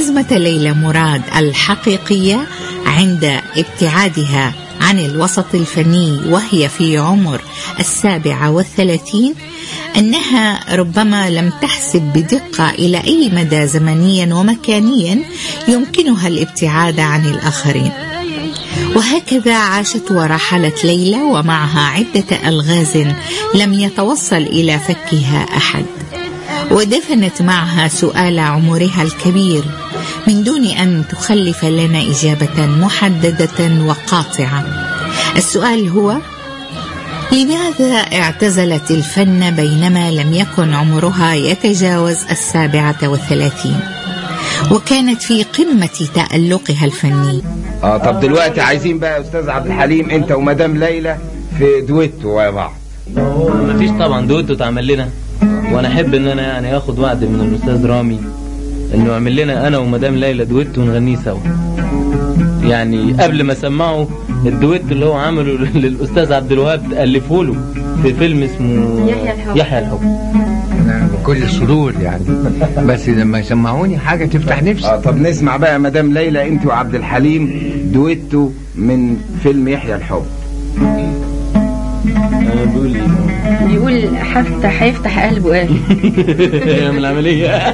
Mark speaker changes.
Speaker 1: أزمة ليلى مراد الحقيقية عند ابتعادها عن الوسط الفني وهي في عمر السابعة والثلاثين أنها ربما لم تحسب بدقة إلى أي مدى زمنيا ومكانيا يمكنها الابتعاد عن الآخرين وهكذا عاشت ورحلت ليلى ومعها عدة ألغاز لم يتوصل إلى فكها أحد ودفنت معها سؤال عمرها الكبير من دون أن تخلف لنا إجابة محددة وقاطعة السؤال هو لماذا اعتزلت الفن بينما لم يكن عمرها يتجاوز السابعة والثلاثين وكانت في قمة تألقها الفني
Speaker 2: اه طب دلوقتي عايزين بقى يا استاذ عبد الحليم انت ومدام ليلى في دويتو مع بعض
Speaker 3: مفيش طبعا دوتو تعمل لنا وانا احب ان انا يعني اخد وعد من الاستاذ رامي انه يعمل لنا انا ومدام ليلى دويتو ونغنيه سوا يعني قبل ما اسمعه الدويتو اللي هو عمله للاستاذ عبد الوهاب الفه له في فيلم اسمه
Speaker 4: يحيى الحب.
Speaker 3: يحيى الحب
Speaker 5: أنا بكل السرور يعني بس لما يسمعوني حاجة تفتح نفسي
Speaker 2: اه طب نسمع بقى يا مدام ليلى انت وعبد الحليم دويتو من فيلم يحيى الحب
Speaker 3: انا بقول ايه
Speaker 4: بيقول هفتح هيفتح قلبه قال
Speaker 3: من العمليه